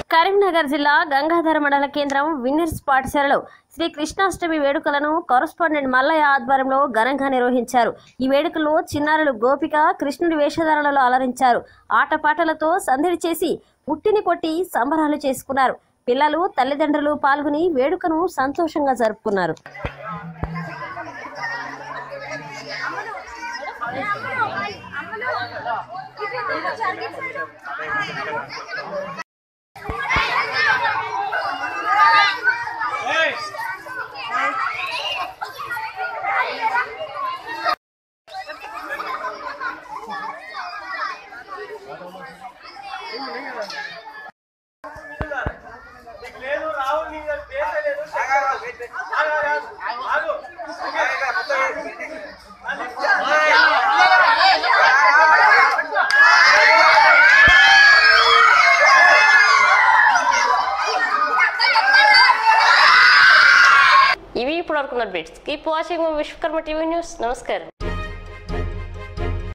కరీంనగర్ జిల్లా గంగాధర మండల కేంద్రం విన్నర్స్ పాఠశాలలో శ్రీ కృష్ణాష్టమి వేడుకలను కరస్పాండెంట్ మల్లయ్య ఆధ్వర్యంలో ఘనంగా నిర్వహించారు ఈ వేడుకల్లో చిన్నారులు గోపిక కృష్ణుడి వేషధారణలో అలరించారు ఆటపాటలతో సందడి చేసి పుట్టిని కొట్టి సంబరాలు చేసుకున్నారు పిల్లలు తల్లిదండ్రులు పాల్గొని వేడుకను సంతోషంగా జరుపుకున్నారు లేదు రాహుల్ నీ పేరు లేదు ఆగు, ఆగు, ఆగు. ఇవి ఇప్పుడు అనుకున్న updates keep watching Vishwakarma TV news నమస్కారం